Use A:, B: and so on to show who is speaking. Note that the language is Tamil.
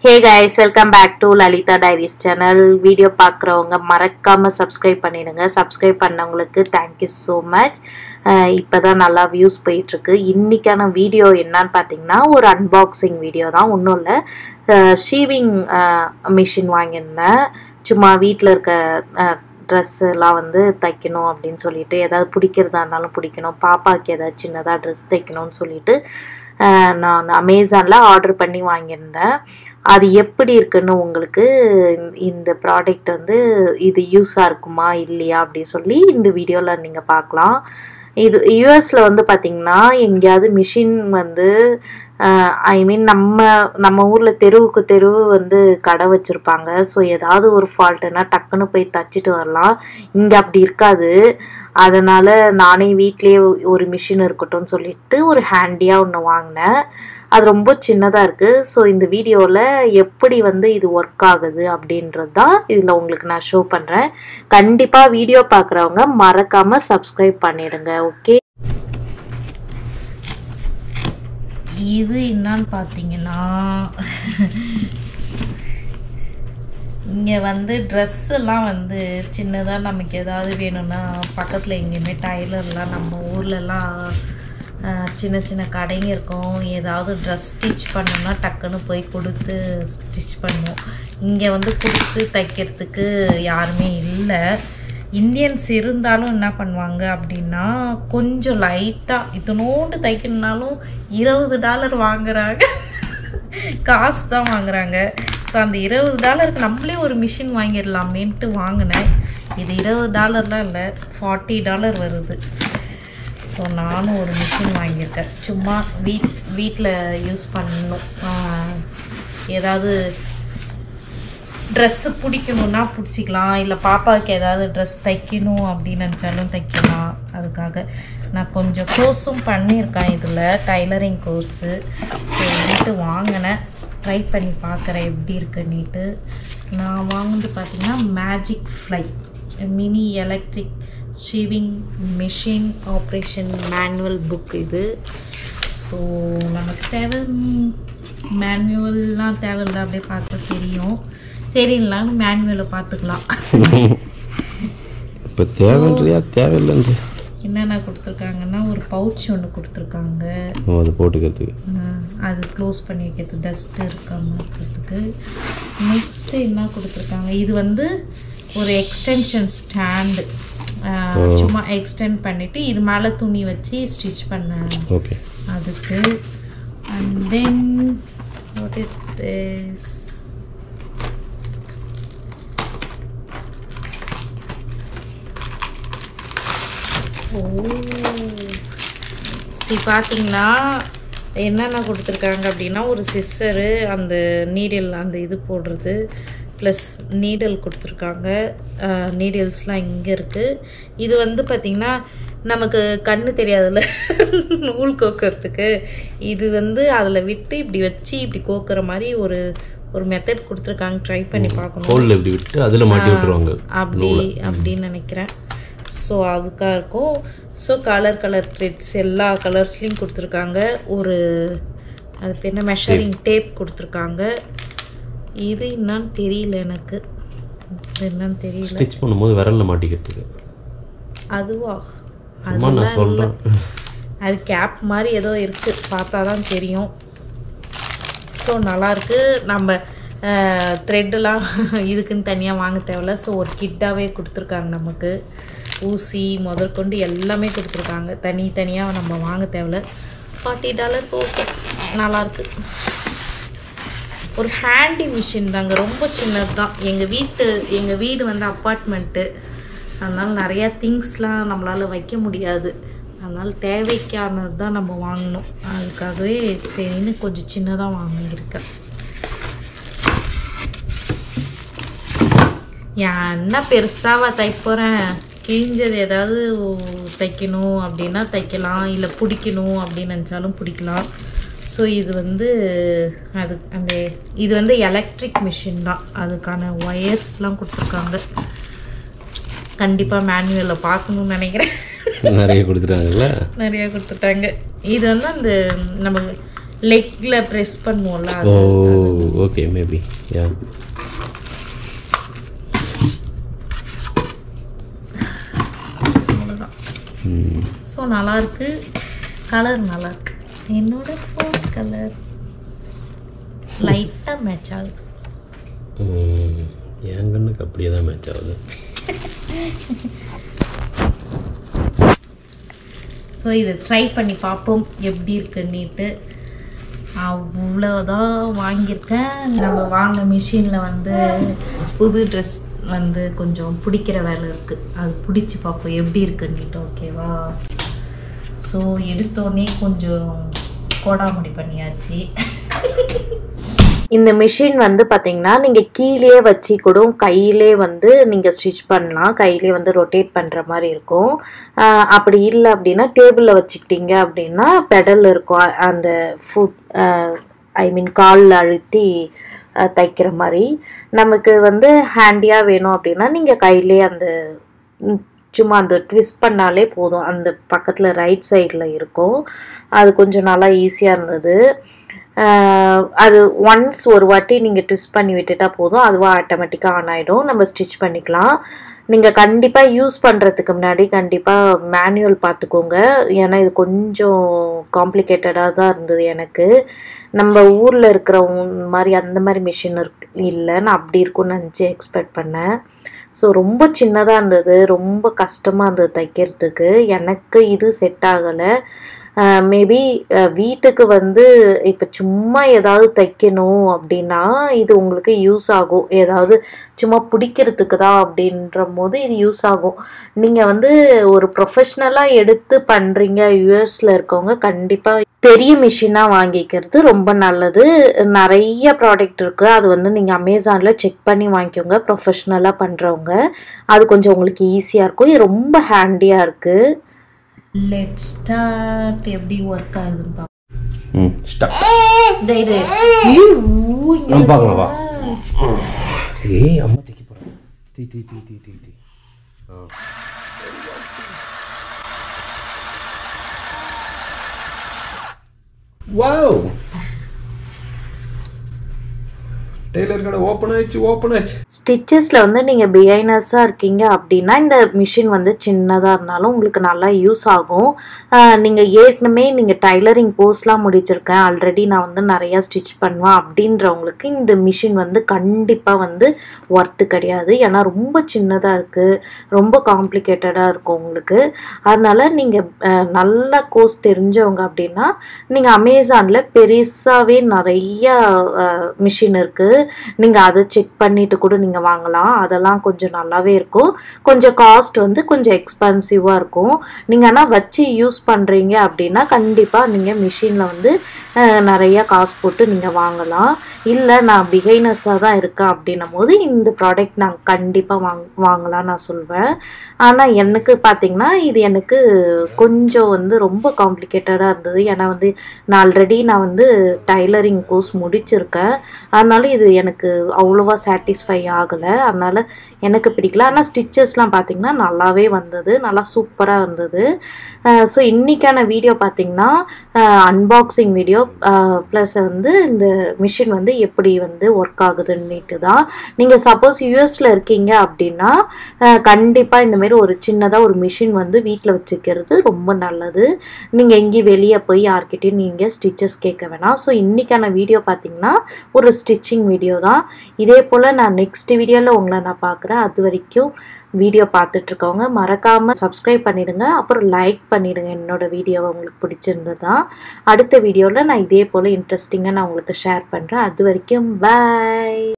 A: Hey guys welcome back to Lalitha diaries channel video பார்க்குறவங்க மறக்காமல் சப்ஸ்கிரைப் பண்ணிடுங்க சப்ஸ்கிரைப் பண்ணவங்களுக்கு தேங்க்யூ ஸோ மச் இப்போ தான் நல்லா வியூஸ் போயிட்டுருக்கு இன்றைக்கான வீடியோ என்னன்னு பார்த்தீங்கன்னா ஒரு அன்பாக்சிங் வீடியோ தான் ஒன்றும் இல்லை ஷீவிங் மிஷின் வாங்கியிருந்தேன் சும்மா வீட்டில் இருக்க ட்ரெஸ் எல்லாம் வந்து தைக்கணும் அப்படின்னு சொல்லிட்டு ஏதாவது பிடிக்கிறதா இருந்தாலும் பிடிக்கணும் பாப்பாவுக்கு ஏதாவது சின்னதாக ட்ரெஸ் தைக்கணும்னு சொல்லிட்டு அஹ், நான் அமேசானில் ஆர்டர் பண்ணி வாங்கியிருந்தேன் அது எப்படி இருக்குன்னு உங்களுக்கு இந்த- இந்த ப்ராடக்ட் வந்து இது யூஸாக இருக்குமா இல்லையா அப்படி சொல்லி இந்த வீடியோவில் நீங்கள் பார்க்கலாம் இது யூஎஸில் வந்து பார்த்திங்கன்னா எங்கேயாவது மிஷின் வந்து ஐ மீன் நம்ம நம்ம ஊரில் தெருவுக்கு தெருவு வந்து கடை வச்சுருப்பாங்க ஸோ ஏதாவது ஒரு ஃபால்ட்டுனா டக்குன்னு போய் தச்சிட்டு வரலாம் இங்கே அப்படி இருக்காது அதனால் நானே வீட்லேயே ஒரு மிஷின் இருக்கட்டும்னு சொல்லிட்டு ஒரு ஹேண்டியாக ஒன்று வாங்கினேன் அது ரொம்ப சின்னதாக இருக்குது ஸோ இந்த வீடியோவில் எப்படி வந்து இது ஒர்க் ஆகுது அப்படின்றது தான் இதில் உங்களுக்கு நான் ஷோ பண்ணுறேன் கண்டிப்பாக வீடியோ பார்க்குறவங்க மறக்காமல் சப்ஸ்கிரைப் பண்ணிடுங்க ஓகே இது என்னன்னு பார்த்தீங்கன்னா இங்கே வந்து ட்ரெஸ் எல்லாம் வந்து சின்னதாக நமக்கு ஏதாவது வேணும்னா பக்கத்தில் எங்கேயுமே டைலர்லாம் நம்ம ஊர்லலாம் அஹ், சின்ன சின்ன கடைங்க இருக்கும் ஏதாவது ட்ரெஸ் ஸ்டிச் பண்ணோம்னா டக்குன்னு போய் கொடுத்து ஸ்டிச் பண்ணுவோம் இங்கே வந்து கொடுத்து தைக்கிறதுக்கு யாருமே இல்லை இந்தியன்ஸ் இருந்தாலும் என்ன பண்ணுவாங்க அப்படின்னா கொஞ்சம் லைட்டாக இத்தனோண்டு தைக்கணுன்னாலும் இருபது டாலர் வாங்குறாங்க காசு தான் வாங்குறாங்க ஸோ அந்த இருபது டாலருக்கு நம்மளே ஒரு மிஷின் வாங்கிடலாமேன்ட்டு வாங்கினேன் இது இருபது டாலர்லாம் இல்லை ஃபார்ட்டி டாலர் வருது ஸோ நானும் ஒரு மிஷின் வாங்கியிருக்கேன் சும்மா வீட் வீட்டில் யூஸ் பண்ணணும் ஆஹ் ஏதாவது ட்ரெஸ்ஸு பிடிக்கணுன்னா பிடிச்சிக்கலாம் இல்லை பாப்பாவுக்கு ஏதாவது ட்ரெஸ் தைக்கணும் அப்படின்னு நினச்சாலும் தைக்கலாம் அதுக்காக நான் கொஞ்சம் கோர்ஸும் பண்ணியிருக்கேன் இதில் டைலரிங் கோர்ஸு சரின்ட்டு வாங்கினேன் ட்ரை பண்ணி பார்க்குறேன் எப்படி இருக்குன்னுட்டு நான் வாங்கினது பார்த்தீங்கன்னா magic fly mini electric shaving machine operation manual book இது ஸோ நமக்கு தேவை மேனுவல்லாம் தேவையில்ல அப்படியே பார்த்தா தெரியும் தெரியலனாலும் மேனுவலை பார்த்துக்கலாம்
B: இப்போ தேவைன்றியா தேவையில்லைன்றியா
A: என்னென்ன கொடுத்துருக்காங்கன்னா ஒரு பவுச் ஒன்று கொடுத்துருக்காங்க
B: ஓ அது போட்டுக்கிறதுக்கு
A: அஹ் அது க்ளோஸ் பண்ணி வைக்கிறது டஸ்ட்டு இருக்காம இருக்கிறதுக்கு நெக்ஸ்ட்டு என்ன கொடுத்துருக்காங்க இது வந்து ஒரு எக்ஸ்டென்ஷன் ஸ்டாண்டு சும்மா எக்ஸ்டெண்ட் பண்ணிவிட்டு இது மேலே துணி வச்சு ஸ்டிச் பண்ண
B: ஓகே
A: அதுக்கு and then what is this ஓ சி பார்த்தீங்கன்னா என்னென்ன கொடுத்துருக்காங்க அப்படின்னா ஒரு சிஸ்ஸரு அந்த நீடில் அந்த இது போடுறது ப்ளஸ் நீடல் கொடுத்துருக்காங்க நீடில்ஸ்லாம் இங்கே இருக்குது இது வந்து பார்த்திங்கன்னா நமக்கு கண்ணு தெரியாதுல்ல நூல் கோக்கிறதுக்கு இது வந்து அதில் விட்டு இப்படி வச்சு இப்படி கோக்குற மாதிரி ஒரு ஒரு மெத்தட் கொடுத்துருக்காங்க ட்ரை பண்ணி பார்க்கணும்
B: ஹோலில் இப்படி விட்டு அதில் மாட்டி விட்டுருவாங்க
A: அப்படி அப்படின்னு நினைக்கிறேன் ஸோ அதுக்காக இருக்கும் ஸோ கலர் கலர் த்ரெட்ஸ் எல்லா கலர்ஸ்லேயும் கொடுத்துருக்காங்க ஒரு அது பேர் என்ன மெஷரிங் டேப் கொடுத்துருக்காங்க இது என்னன்னு தெரியல எனக்கு இது என்னன்னு தெரியல
B: ஸ்டிச் பண்ணும்போது விரலில் மாட்டிக்கிறதுக்கு
A: அதுவா
B: சும்மா நான் சொல்கிறேன்
A: அது கேப் மாதிரி ஏதோ இருக்குது பார்த்தா தான் தெரியும் ஸோ நல்லாயிருக்கு நம்ம த்ரெட்டெல்லாம் இதுக்குன்னு தனியாக வாங்க தேவையில்ல ஸோ ஒரு கிட்டாகவே கொடுத்துருக்காங்க நமக்கு ஊசி முதற்கொண்டு எல்லாமே கொடுத்துருக்காங்க தனி தனியாக நம்ம வாங்க தேவையில்ல ஃபார்ட்டி டாலருக்கு ஓகே நல்லாயிருக்கு ஒரு ஹேண்டி மிஷின் தாங்க ரொம்ப சின்னது தான் எங்கள் வீட்டு எங்கள் வீடு வந்து அப்பார்ட்மெண்ட்டு அதனால் நிறையா திங்ஸ்லாம் நம்மளால் வைக்க முடியாது அதனால் தேவைக்கானது தான் நம்ம வாங்கணும் அதுக்காகவே சரின்னு கொஞ்சம் சின்னதாக வாங்கியிருக்கேன் என்ன பெருசாவா தைக்க போகிறேன் கிழிஞ்சது ஏதாவது தைக்கணும் அப்படின்னா தைக்கலாம் இல்லை பிடிக்கணும் அப்படின்னு நினச்சாலும் பிடிக்கலாம் ஸோ இது வந்து அது அந்த இது வந்து எலக்ட்ரிக் மிஷின் தான் அதுக்கான ஒயர்ஸ்லாம் கொடுத்துருக்காங்க கண்டிப்பாக மேனுவலில் பார்க்கணுன்னு நினைக்கிறேன்
B: நிறைய கொடுத்துட்டாங்கல்ல
A: நிறைய கொடுத்துட்டாங்க இது வந்து அந்த நம்ம லெக்கில் ப்ரெஸ் பண்ணுவோம்ல
B: ஓ
A: அது.
B: ஓகே மேபி யா
A: அவ்வளோதான் ஸோ நல்லாயிருக்கு கலர் நல்லாயிருக்கு என்னோட ஃபோன் கலர் லைட்டாக மேட்ச் ஆகுது
B: என் கண்ணுக்கு அப்படியே தான் மேட்ச் ஆகுது
A: ஸோ இதை ட்ரை பண்ணி பார்ப்போம் எப்படி இருக்குன்னுட்டு அவ்வளோதான் வாங்கியிருக்கேன் நம்ம வாங்கின மிஷினில் வந்து புது ட்ரெஸ் வந்து கொஞ்சம் பிடிக்கிற வேலை இருக்குது அது பிடிச்சி பார்ப்போம் எப்படி இருக்குன்னுட்டு ஓகேவா ஸோ எடுத்தோடனே கொஞ்சம் கோடாமுடி பண்ணியாச்சு இந்த மிஷின் வந்து பார்த்தீங்கன்னா நீங்கள் கீழே வச்சு கூட கையிலே வந்து நீங்கள் ஸ்டிச் பண்ணலாம் கையிலே வந்து ரொட்டேட் பண்ணுற மாதிரி இருக்கும் ஆஹ் அப்படி இல்லை அப்படின்னா டேபிளில் வச்சுக்கிட்டீங்க அப்படின்னா பெடல் இருக்கும் அ- அந்த ஃபுட் ஐ மீன் காலில் அழுத்தி ஆஹ் தைக்கிற மாதிரி நமக்கு வந்து ஹேண்டியாக வேணும் அப்படின்னா நீங்கள் கையிலே அந்த ம், சும்மா அந்த ட்விஸ்ட் பண்ணாலே போதும் அந்த பக்கத்தில் ரைட் சைடில் இருக்கும் அது கொஞ்சம் நல்லா ஈஸியாக இருந்தது ஆஹ் அது ஒன்ஸ் ஒரு வாட்டி நீங்கள் ட்விஸ்ட் பண்ணி விட்டுட்டா போதும் அதுவாக ஆட்டோமேட்டிக்காக ஆன் ஆகிடும் நம்ம ஸ்டிச் பண்ணிக்கலாம் நீங்கள் கண்டிப்பாக யூஸ் பண்ணுறதுக்கு முன்னாடி கண்டிப்பாக மேனுவல் பார்த்துக்கோங்க ஏன்னா இது கொஞ்சம் காம்ப்ளிகேட்டடாக தான் இருந்தது எனக்கு நம்ம ஊரில் இருக்கிற மாதிரி அந்த மாதிரி மிஷின் இருக்கு இல்லை நான் அப்படி இருக்கும்னு நினச்சி எக்ஸ்பெக்ட் பண்ணேன் ஸோ ரொம்ப சின்னதாக இருந்தது ரொம்ப கஷ்டமாக இருந்தது தைக்கிறதுக்கு எனக்கு இது செட் ஆகலை மேபி வீட்டுக்கு வந்து இப்போ சும்மா ஏதாவது தைக்கணும் அப்படின்னா இது உங்களுக்கு யூஸ் ஆகும் ஏதாவது சும்மா பிடிக்கிறதுக்கு தான் அப்படின்ற போது இது யூஸ் ஆகும் நீங்கள் வந்து ஒரு ப்ரொஃபஷ்னலாக எடுத்து பண்ணுறீங்க யூஎஸில் இருக்கவங்க கண்டிப்பாக பெரிய மிஷினாக வாங்கிக்கிறது ரொம்ப நல்லது நிறைய ப்ராடக்ட் இருக்குது அது வந்து நீங்கள் அமேசானில் செக் பண்ணி வாங்கிக்கோங்க ப்ரொஃபஷ்னலாக பண்ணுறவங்க அது கொஞ்சம் உங்களுக்கு ஈஸியாக இருக்கும் இது ரொம்ப ஹேண்டியாக இருக்குது லெட் ஸ்டார்ட் எப்படி ஒர்க் ஆகுதுன்னு பார்ப்போம்
B: ம் ஸ்டாப்
A: இந்த இரு
B: நம்ம பார்க்கலாம் வா ஏய் அம்மா தைக்க போகிறேன் தீ தீ தீ தீ தீ தீ ஆ வாவ் டெய்லர் கடை ஓப்பன் ஆயிடுச்சு ஓப்பன் ஆயிடுச்சு
A: ஸ்டிச்சஸில் வந்து நீங்கள் பிகைனர்ஸாக இருக்கீங்க அப்படின்னா இந்த மிஷின் வந்து சின்னதாக இருந்தாலும் உங்களுக்கு நல்லா யூஸ் ஆகும் நீங்கள் ஏற்கனவே நீங்கள் டைலரிங் கோர்ஸ்லாம் முடிச்சிருக்கேன் ஆல்ரெடி நான் வந்து நிறையா ஸ்டிச் பண்ணுவேன் அப்படின்றவங்களுக்கு இந்த மிஷின் வந்து கண்டிப்பாக வந்து ஒர்த்து கிடையாது ஏன்னா ரொம்ப சின்னதாக இருக்குது ரொம்ப காம்ப்ளிகேட்டடாக இருக்கும் உங்களுக்கு அதனால் நீங்கள் நல்ல கோர்ஸ் தெரிஞ்சவங்க அப்படின்னா நீங்கள் அமேசானில் பெருசாகவே நிறைய மிஷின் இருக்குது நீங்கள் அதை செக் பண்ணிட்டு கூட நீங்கள் வாங்கலாம் அதெல்லாம் கொஞ்சம் நல்லாவே இருக்கும் கொஞ்சம் காஸ்ட் வந்து கொஞ்சம் எக்ஸ்பென்சிவாக இருக்கும் நீங்கள் ஆனால் வச்சு யூஸ் பண்ணுறீங்க அப்படின்னா கண்டிப்பாக நீங்கள் மிஷினில் வந்து அஹ், நிறைய காசு போட்டு நீங்கள் வாங்கலாம் இல்லை நான் பிகைனஸாக தான் இருக்கேன் அப்படின்னும் போது இந்த ப்ராடக்ட் நான் கண்டிப்பாக வாங் வாங்கலாம் நான் சொல்வேன் ஆனால் எனக்கு பார்த்தீங்கன்னா இது எனக்கு கொஞ்சம் வந்து ரொம்ப காம்ப்ளிகேட்டடாக இருந்தது ஏன்னா வந்து நான் ஆல்ரெடி நான் வந்து டைலரிங் கோர்ஸ் முடிச்சிருக்கேன் அதனால இது எனக்கு அவ்வளோவா சாட்டிஸ்ஃபை ஆகலை அதனால எனக்கு பிடிக்கல ஆனால் ஸ்டிச்சஸ்லாம் பார்த்தீங்கன்னா நல்லாவே வந்தது நல்லா சூப்பராக இருந்தது ஸோ இன்றைக்கான வீடியோ பார்த்தீங்கன்னா அன்பாக்சிங் வீடியோ ப்ளஸ் வந்து இந்த மிஷின் வந்து எப்படி வந்து ஒர்க் ஆகுதுன்னுட்டு தான் நீங்கள் சப்போஸ் யூஎஸில் இருக்கீங்க அப்படின்னா கண்டிப்பாக இந்த மாதிரி ஒரு சின்னதாக ஒரு மிஷின் வந்து வீட்டில் வச்சுக்கிறது ரொம்ப நல்லது நீங்கள் எங்கேயும் வெளியே போய் யார்கிட்டயும் நீங்கள் ஸ்டிச்சஸ் கேட்க வேணாம் ஸோ இன்றைக்கான வீடியோ பார்த்தீங்கன்னா ஒரு ஸ்டிச்சிங் வீடியோ தான் இதே போல் நான் நெக்ஸ்ட் வீடியோவில் உங்களை நான் பார்க்குறேன் அது வரைக்கும் வீடியோ பார்த்துட்ருக்கவங்க மறக்காமல் சப்ஸ்கிரைப் பண்ணிடுங்க அப்புறம் லைக் பண்ணிடுங்க என்னோட வீடியோவை உங்களுக்கு பிடிச்சிருந்ததா அடுத்த வீடியோவில் நான் இதே போல் இன்ட்ரெஸ்டிங்காக நான் உங்களுக்கு ஷேர் பண்ணுறேன் அது வரைக்கும் பாய்